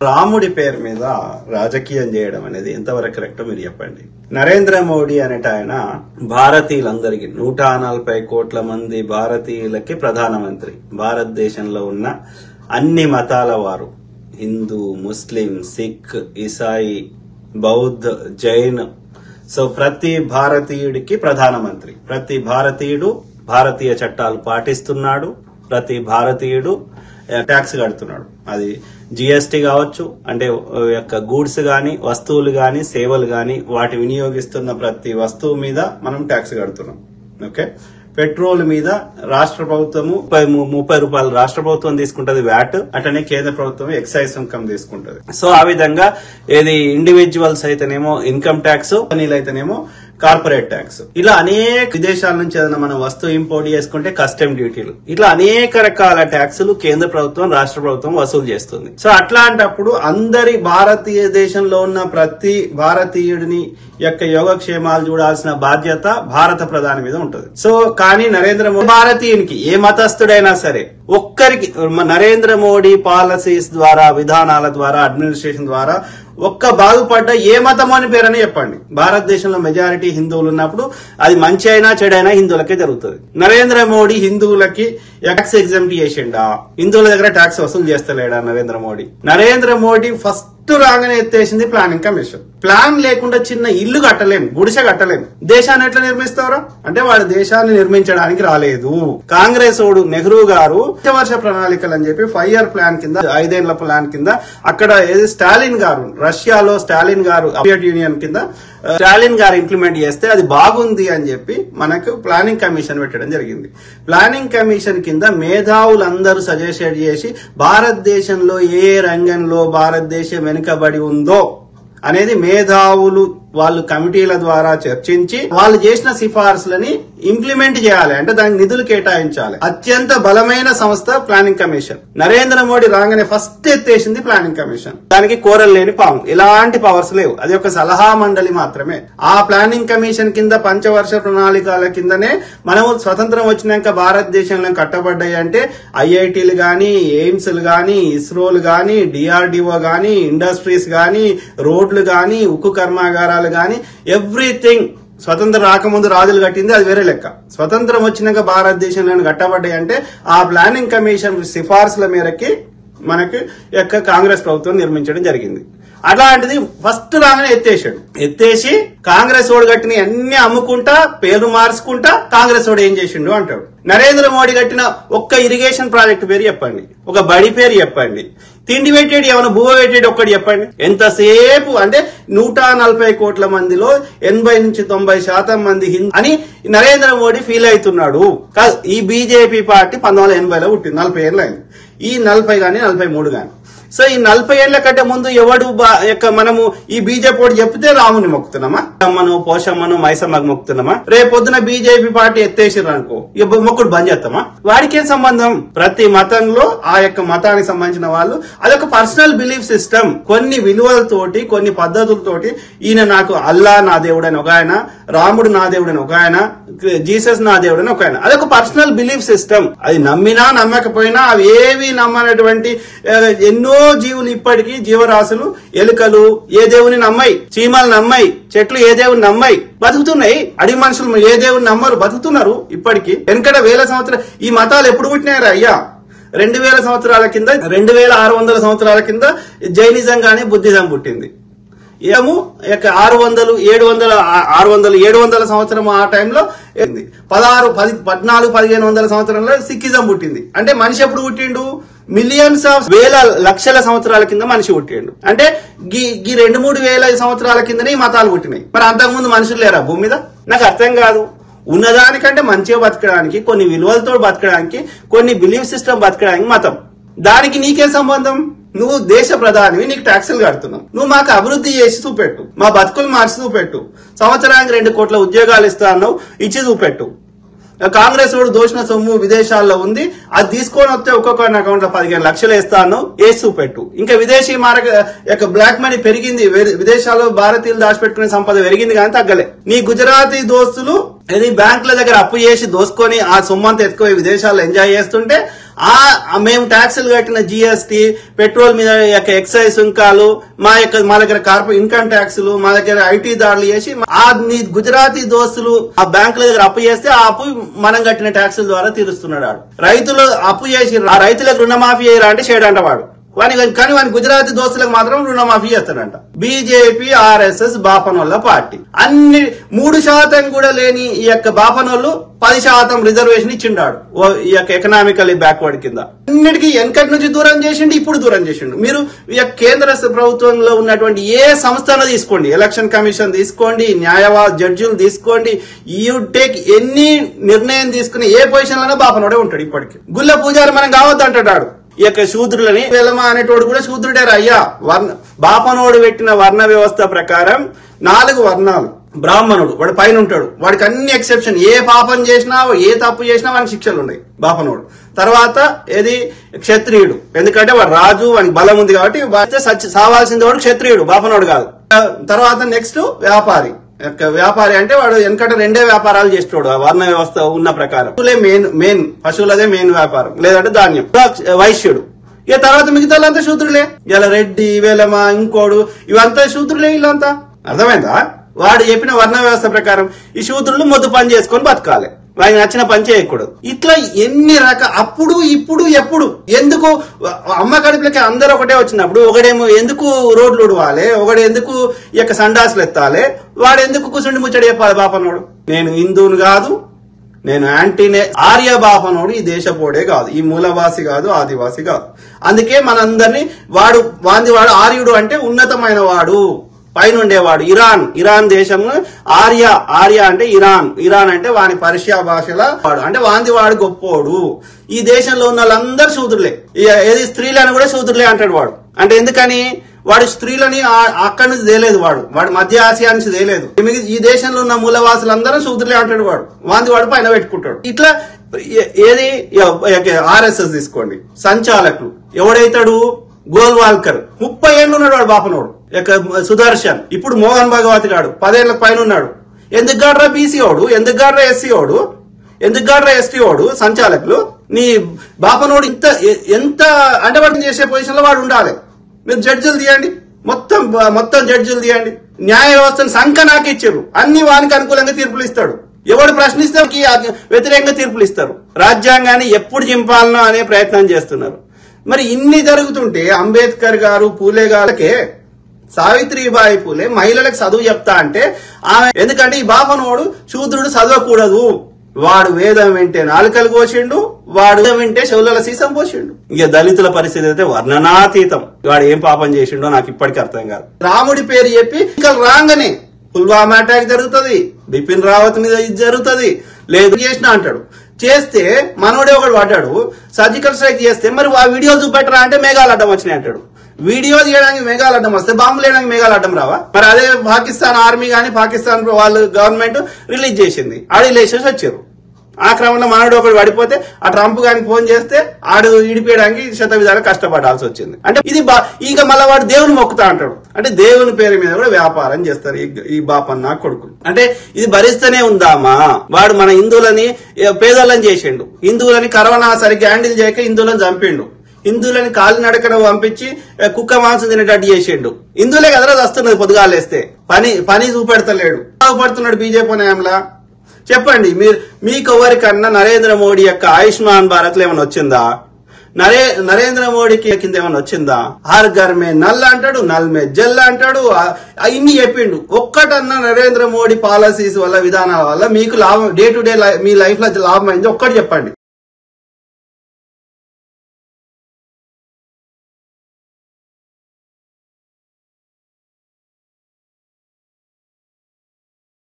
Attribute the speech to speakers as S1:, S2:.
S1: రాముడి పేరు మీద రాజకీయం చేయడం అనేది ఎంతవరకు కరెక్ట్ మీరు చెప్పండి నరేంద్ర మోడీ అనేట ఆయన భారతీయులందరికీ నూట నలభై కోట్ల మంది భారతీయులకి ప్రధానమంత్రి భారతదేశంలో ఉన్న అన్ని మతాల వారు హిందూ ముస్లిం సిక్ ఇసాయి బౌద్ధ్ జైన్ సో ప్రతి భారతీయుడికి ప్రధానమంత్రి ప్రతి భారతీయుడు భారతీయ చట్టాలు పాటిస్తున్నాడు ప్రతి భారతీయుడు ట్యాక్స్ కడుతున్నాడు అది జిఎస్టి కావచ్చు అంటే ఆ, యొక్క గూడ్స్ గాని వస్తువులు గాని సేవలు గాని వాటి వినియోగిస్తున్న ప్రతి వస్తువు మీద మనం ట్యాక్స్ కడుతున్నాం ఓకే పెట్రోల్ మీద రాష్ట్ర ప్రభుత్వము ముప్పై ము- ముప్పై రూపాయలు రాష్ట్ర ప్రభుత్వం తీసుకుంటది వ్యాట్ అటనే కేంద్ర ప్రభుత్వం ఎక్సైజ్ సుంకం తీసుకుంటది సో ఆ విధంగా ఏది ఇండివిజువల్స్ అయితేనేమో ఇన్కమ్ ట్యాక్స్ కంపెనీలు అయితేనేమో కార్పొరేట్ ట్యాక్స్ ఇలా అనేక విదేశాల నుంచి ఏదైనా మనం వస్తువు ఇంపోర్ట్ చేసుకుంటే కస్టమ్ డ్యూటీలు ఇట్లా అనేక రకాల ట్యాక్సులు కేంద్ర ప్రభుత్వం రాష్ట్ర ప్రభుత్వం వసూలు చేస్తుంది సో అట్లాంటప్పుడు అందరి భారతీయ దేశంలో ఉన్న ప్రతి భారతీయుడిని యొక్క యోగక్షేమాలు చూడాల్సిన బాధ్యత భారత ప్రధాని మీద ఉంటుంది సో కానీ నరేంద్ర మోడీ భారతీయునికి ఏ మతస్థుడైనా సరే ఒక్కరికి మ- నరేంద్ర మోడీ పాలసీస్ ద్వారా విధానాల ద్వారా అడ్మినిస్ట్రేషన్ ద్వారా ఒక్క బాగుపడ్డ ఏ మతం అని పేరని చెప్పండి భారతదేశంలో మెజారిటీ హిందువులు ఉన్నప్పుడు అది మంచి అయినా చెడైనా హిందువులకే జరుగుతుంది నరేంద్ర మోడీ హిందువులకి ట్యాక్స్ ఎగ్జామ్ట్ చేసిండా హిందువుల దగ్గర ట్యాక్స్ వసూలు చేస్తలేడా నరేంద్ర మోడీ నరేంద్ర మోడీ ఫస్ట్ రాగానే ఎత్తేసింది ప్లానింగ్ కమిషన్ ప్లాన్ లేకుండా చిన్న ఇల్లు కట్టలేం గుడిసె కట్టలేం దేశాన్ని ఎట్లా నిర్మిస్తారా అంటే వాడు దేశాన్ని నిర్మించడానికి రాలేదు కాంగ్రెస్ ఓడు నెహ్రూ గారు వర్ష ప్రణాళికలు అని చెప్పి ఫైవ్ ఇయర్ ప్లాన్ కింద ఐదేళ్ల ప్లాన్ కింద అక్కడ ఏది స్టాలిన్ గారు రష్యాలో స్టాలిన్ గారు సోవియట్ యూనియన్ కింద ఆ, స్టాలిన్ గారు ఇంప్లిమెంట్ చేస్తే అది బాగుంది అని చెప్పి మనకు ప్లానింగ్ కమిషన్ పెట్టడం జరిగింది ప్లానింగ్ కమిషన్ కింద మేధావులందరూ సజెస్ట్ చేసి భారతదేశంలో ఏ రంగంలో భారతదేశం వెనుకబడి ఉందో అనేది మేధావులు వాళ్ళు కమిటీల ద్వారా చర్చించి వాళ్ళు చేసిన సిఫార్సులని ఇంప్లిమెంట్ చేయాలి అంటే దానికి నిధులు కేటాయించాలి అత్యంత బలమైన సంస్థ ప్లానింగ్ కమిషన్ నరేంద్ర మోడీ రాగానే ఫస్ట్ ఎత్తేసింది ప్లానింగ్ కమిషన్ దానికి కోరలు లేని పాము ఎలాంటి పవర్స్ లేవు అది ఒక సలహా మండలి మాత్రమే ఆ ప్లానింగ్ కమిషన్ కింద పంచవర్ష ప్రణాళికల కిందనే మనము స్వతంత్రం వచ్చినాక భారతదేశంలో కట్టబడ్డాయి అంటే ఐఐటీలు గాని ఎయిమ్స్లు గాని ఇస్రోలు గాని డిఆర్డిఓ గాని ఇండస్ట్రీస్ గాని రోడ్లు గాని ఉక్కు కర్మాగారాలు గాని ఎవ్రీథింగ్ స్వతంత్రం రాకముందు రాజులు కట్టింది అది వేరే లెక్క స్వతంత్రం వచ్చినాక భారతదేశంలో కట్టబడ్డాయి అంటే ఆ ప్లానింగ్ కమిషన్ సిఫార్సుల మేరకి మనకి యొక్క కాంగ్రెస్ ప్రభుత్వం నిర్మించడం జరిగింది అట్లాంటిది ఫస్ట్ రాగానే ఎత్తేసాడు ఎత్తేసి కాంగ్రెస్ ఓడి కట్టిన అన్ని అమ్ముకుంటా పేరు మార్చుకుంటా కాంగ్రెస్ ఓడు ఏం చేసిండు అంటాడు నరేంద్ర మోడీ కట్టిన ఒక్క ఇరిగేషన్ ప్రాజెక్ట్ పేరు చెప్పండి ఒక బడి పేరు చెప్పండి తిండి పెట్టేది ఏమైనా భూమ పెట్టేది ఒక్కటి చెప్పండి ఎంతసేపు అంటే నూట నలభై కోట్ల మందిలో ఎనభై నుంచి తొంభై శాతం మంది హిందూ అని నరేంద్ర మోడీ ఫీల్ అవుతున్నాడు కాదు ఈ బీజేపీ పార్టీ పంతొమ్మిది వందల ఎనభైలో పుట్టింది నలభై ఏళ్ళు అయింది ఈ నలభై గాని నలభై మూడు గాని సో ఈ నలభై ఏళ్ల కంటే ముందు ఎవడు బా- యొక్క మనము ఈ బీజేపీ వాడు చెప్తే రాముని మొక్కుతున్నామా అమ్మను పోషమ్మను మైసమ్మకు మొక్కుతున్నామా రేపొద్దున బీజేపీ పార్టీ ఎత్తేసారు అనుకో ఇక మొక్కుడు బంద్ చేస్తామా వాడికి ఏం సంబంధం ప్రతి మతంలో ఆ యొక్క మతానికి సంబంధించిన వాళ్ళు అదొక పర్సనల్ బిలీఫ్ సిస్టమ్ కొన్ని విలువలతోటి కొన్ని పద్ధతులతోటి ఈయన నాకు అల్లా నా దేవుడు అని ఒక ఆయన రాముడు నా దేవుడు అని ఒక ఆయన జీసస్ నా దేవుడు అని ఒక ఆయన అదొక పర్సనల్ బిలీఫ్ సిస్టమ్ అది నమ్మినా నమ్మకపోయినా అవి ఏవి నమ్మనటువంటి ఆ, ఎన్నో జీవులు ఇప్పటికీ జీవరాశులు ఎలుకలు ఏ దేవుని నమ్మాయి చీమలు నమ్మాయి చెట్లు ఏ దేవుని నమ్మాయి బతుకుతున్నాయి అడిగి మనుషులు ఏ దేవుని నమ్మరు బతుకుతున్నారు ఇప్పటికీ వెనకట వేల సంవత్సరాలు ఈ మతాలు ఎప్పుడు పుట్టినాయరా అయ్యా రెండు వేల సంవత్సరాల కింద రెండు వేల ఆరు వందల సంవత్సరాల కింద జైనిజం గాని బుద్ధిజం పుట్టింది ఏము యొక్క ఆరు వందలు ఏడు వందల ఆ- ఆరు వందలు ఏడు వందల సంవత్సరం ఆ టైంలో ఏంది పదహారు పది పద్నాలుగు పదిహేను వందల సంవత్సరంలో సిక్కిజం పుట్టింది అంటే మనిషి ఎప్పుడు పుట్టిండు మిలియన్స్ ఆఫ్ వేల లక్షల సంవత్సరాల కింద మనిషి పుట్టిండు అంటే గీ గీ రెండు మూడు వేల సంవత్సరాల కిందనే ఈ మతాలు పుట్టినాయి మరి అంతకుముందు మనుషులు లేరా భూమి మీద నాకు అర్థం కాదు ఉన్నదానికంటే మంచిగా బతకడానికి కొన్ని విలువలతో బతకడానికి కొన్ని బిలీఫ్ సిస్టమ్ బతకడానికి మతం దానికి నీకే సంబంధం నువ్వు దేశ ప్రధానివి నీకు ట్యాక్సులు కడుతున్నావు నువ్వు మాకు అభివృద్ధి చేసి చూపెట్టు మా బతుకులు మార్చి చూపెట్టు సంవత్సరానికి రెండు కోట్ల ఉద్యోగాలు ఇస్తా అన్నావు ఇచ్చి చూపెట్టు కాంగ్రెస్ వాడు దోషణ సొమ్ము విదేశాల్లో ఉంది అది తీసుకొని వస్తే ఒక్కొక్క అకౌంట్ లో పదిహేను లక్షలు వేస్తా అన్నావు వేసి చూపెట్టు ఇంకా విదేశీ మారక యొక్క బ్లాక్ మనీ పెరిగింది వేరే- విదేశాల్లో భారతీయులు దాచిపెట్టుకునే సంపద పెరిగింది కానీ తగ్గలే నీ గుజరాతీ దోస్తులు ఇది బ్యాంకుల దగ్గర అప్పు చేసి దోసుకొని ఆ సొమ్మంతా ఎత్తుకొని విదేశాల్లో ఎంజాయ్ చేస్తుంటే ఆ ఆ మేము ట్యాక్సులు కట్టిన జిఎస్టి పెట్రోల్ మీద యొక్క ఎక్సైజ్ సుంకాలు మా యొక్క మా దగ్గర కార్పొరేట్ ఇన్కమ్ ట్యాక్సులు మా దగ్గర ఐటీ దాడులు చేసి ఆ నీ గుజరాతీ దోస్తులు ఆ బ్యాంకుల దగ్గర అప్పు చేస్తే ఆ అప్పు మనం కట్టిన ట్యాక్సుల ద్వారా తీరుస్తున్నాడు వాడు రైతులు అప్పు చేసి ఆ రైతులకు రుణమాఫీ చేయరా అంటే చేయడంట వాడు వాని కానీ వాని గుజరాతీ దోస్తులకు మాత్రం రుణమాఫీ చేస్తాడంట బీజేపీ ఆర్ఎస్ఎస్ బాపనోళ్ళ పార్టీ అన్ని మూడు శాతం కూడా లేని ఈ యొక్క బాపనోళ్ళు పది శాతం రిజర్వేషన్ ఇచ్చిండాడు ఓ ఈ యొక్క ఎకనామికలీ బ్యాక్వర్డ్ కింద అన్నిటికీ వెనకటి నుంచి దూరం చేసిండు ఇప్పుడు దూరం చేసిండు మీరు ఈ యొక్క కేంద్ర ప్రభుత్వంలో ఉన్నటువంటి ఏ సంస్థను తీసుకోండి ఎలక్షన్ కమిషన్ తీసుకోండి న్యాయవా జడ్జిలు తీసుకోండి యూ టేక్ ఎన్ని నిర్ణయం తీసుకుని ఏ పొజిషన్ లోనే బాపనోడే ఉంటాడు ఇప్పటికి గుళ్ళ పూజారి మనం కావద్దు అంటాడు ఈ యొక్క శూద్రులని వెలమ అనేటోడు కూడా శూద్రుడే అయ్యా వర్ణ బాపనోడు పెట్టిన వర్ణ వ్యవస్థ ప్రకారం నాలుగు వర్ణాలు బ్రాహ్మణుడు వాడు పైన ఉంటాడు వాడికి అన్ని ఎక్సెప్షన్ ఏ పాపం చేసినా ఏ తప్పు చేసినా వానికి శిక్షలు ఉన్నాయి బాపనోడు తర్వాత ఏది క్షత్రియుడు ఎందుకంటే వాడు రాజు వానికి బలం ఉంది కాబట్టి వాడితే సచ్చి సావాల్సింది వాడు క్షత్రియుడు బాపనోడు కాదు తర్వాత నెక్స్ట్ వ్యాపారి యొక్క వ్యాపారి అంటే వాడు వెనకట రెండే వ్యాపారాలు చేస్తాడు ఆ వర్ణ వ్యవస్థ ఉన్న ప్రకారం పశువులే మెయిన్ మెయిన్ పశువులదే మెయిన్ వ్యాపారం లేదంటే ధాన్యం వైశ్యుడు ఇక తర్వాత మిగతా వాళ్ళంతా శూద్రులే ఇలా రెడ్డి వేలమ ఇంకోడు ఇవంతా శూద్రులే వీళ్ళంతా అర్థమైందా వాడు చెప్పిన వర్ణ వ్యవస్థ ప్రకారం ఈ శూద్రులు మొద్దు పని చేసుకొని బతకాలి వాడికి నచ్చిన పని చేయకూడదు ఇట్లా ఎన్ని రక అప్పుడు ఇప్పుడు ఎప్పుడు ఎందుకు అమ్మ కడుపులకి అందరూ ఒకటే వచ్చినప్పుడు ఒకడేమో ఎందుకు రోడ్లు ఉడవాలి ఒకడు ఎందుకు ఈ యొక్క సండాసులు ఎత్తాలి వాడు ఎందుకు కూర్చుండి ముచ్చడి చెప్పాలి బాపనోడు నేను హిందువుని కాదు నేను యాంటీనే ఆర్య బాపనోడు ఈ దేశపోడే కాదు ఈ మూలవాసి కాదు ఆదివాసి కాదు అందుకే మనందరినీ వాడు వాంది వాడు ఆర్యుడు అంటే ఉన్నతమైన వాడు పైన ఉండేవాడు ఇరాన్ ఇరాన్ దేశము ఆర్య ఆర్య అంటే ఇరాన్ ఇరాన్ అంటే వాని పర్షియా భాషల వాడు అంటే వాంది వాడు గొప్పోడు ఈ దేశంలో ఉన్న వాళ్ళందరూ శూద్రులే ఈ- ఏది స్త్రీలను కూడా శూద్రులే అంటాడు వాడు అంటే ఎందుకని వాడు స్త్రీలని ఆ- అక్కడి నుంచి తేలేదు వాడు వాడు మధ్య ఆసియా నుంచి తేలేదు మిగతా ఈ దేశంలో ఉన్న మూలవాసులందరూ శూద్రులే అంటాడు వాడు వాంది వాడు పైన పెట్టుకుంటాడు ఇట్లా ఏ- ఏది ఆర్ఎస్ఎస్ తీసుకోండి సంచాలకులు ఎవడైతాడు గోల్వాల్కర్ ముప్పై ఏళ్ళు ఉన్నాడు వాడు బాపనోడు ఇక సుదర్శన్ ఇప్పుడు మోహన్ భగవతి గాడు పదేళ్ల పైన ఉన్నాడు ఎందుకు గాడ్రా బీసీ ఓడు ఎందుకు గాడ్రా ఎస్సీ ఓడు ఎందుకు గాడ్రా ఎస్టీ ఓడు సంచాలకులు నీ బాపనోడు ఇంత ఎ- ఎంత అంటే వాడిని చేసే పొజిషన్ లో వాడు ఉండాలి మీరు జడ్జిలు తీయండి మొత్తం మొత్తం జడ్జిలు తీయండి న్యాయ వ్యవస్థను సంఖ నాకు ఇచ్చారు అన్ని వానికి అనుకూలంగా తీర్పులు ఇస్తాడు ఎవడు ప్రశ్నిస్తే వానికి వ్యతిరేకంగా తీర్పులు ఇస్తారు రాజ్యాంగాన్ని ఎప్పుడు చింపాలనో అనే ప్రయత్నం చేస్తున్నారు మరి ఇన్ని జరుగుతుంటే అంబేద్కర్ గారు పూలే గారికే సావిత్రిబాయి పూలే మహిళలకు చదువు చెప్తా అంటే ఆమె ఎందుకంటే ఈ బాపనోడు శూద్రుడు చదవకూడదు వాడు వేదం వింటే నాలుకలు కోసిండు వాడు వేదం వింటే చెవుల సీసం పోసిండు ఇక దళితుల పరిస్థితి అయితే వర్ణనాతీతం వాడు ఏం పాపం చేసిండో నాకు ఇప్పటికీ అర్థం కాదు రాముడి పేరు చెప్పి ఇంకా రాగానే పుల్వామా అటాక్ జరుగుతుంది బిపిన్ రావత్ మీద ఇది జరుగుతుంది లేదు చేసిన అంటాడు చేస్తే మనోడే ఒకడు పడ్డాడు సర్జికల్ స్ట్రైక్ చేస్తే మరి ఆ వీడియో చూపెట్టరా అంటే మేఘాలు అడ్డం వచ్చినాయి అంటాడు వీడియో తీయడానికి మేఘాలు అడ్డం వస్తే బాంబులు వేయడానికి మేఘాలు అడ్డం రావా మరి అదే పాకిస్తాన్ ఆర్మీ గాని పాకిస్తాన్ వాళ్ళు గవర్నమెంట్ రిలీజ్ చేసింది ఆడి లేచేసి వచ్చారు ఆ క్రమంలో మనోడు ఒకడు పడిపోతే ఆ ట్రంప్ గానికి ఫోన్ చేస్తే ఆడు ఇడిపేయడానికి శత విధాలు కష్టపడాల్సి వచ్చింది అంటే ఇది బా- ఇక మళ్ళీ వాడు దేవుని మొక్కుతా అంటాడు అంటే దేవుని పేరు మీద కూడా వ్యాపారం చేస్తారు ఈ- ఈ బాపన్న కొడుకులు అంటే ఇది భరిస్తూనే ఉందామా వాడు మన హిందువులని ఏ, పేదోళ్ళని చేసిండు హిందువులని కరోనా సరిగ్గా హ్యాండిల్ చేయక హిందువులను చంపిండు హిందువులని కాలి నడకన పంపించి ఏ, కుక్క మాంసం తినేటట్టు చేసిండు హిందువులే కదరా వస్తున్నది పొద్దుగాలేస్తే పని పని చూపెడతలేడు బాగుపడుతున్నాడు బీజేపీ న్యాయంలా చెప్పండి మీరు మీకు ఎవరికన్నా నరేంద్ర మోడీ యొక్క ఆయుష్మాన్ భారత్ లో ఏమైనా వచ్చిందా నరే నరేంద్ర మోడీకి కింద ఏమైనా వచ్చిందా హర్ ఘర్ మే నల్ అంటాడు నల్ మే జల్ అంటాడు ఆ- ఆ ఇన్ని చెప్పిండు ఒక్కటన్నా నరేంద్ర మోడీ పాలసీస్ వల్ల విధానాల వల్ల మీకు లాభం డే టు డే మీ లైఫ్ లో లాభం అయింది ఒక్కటి చెప్పండి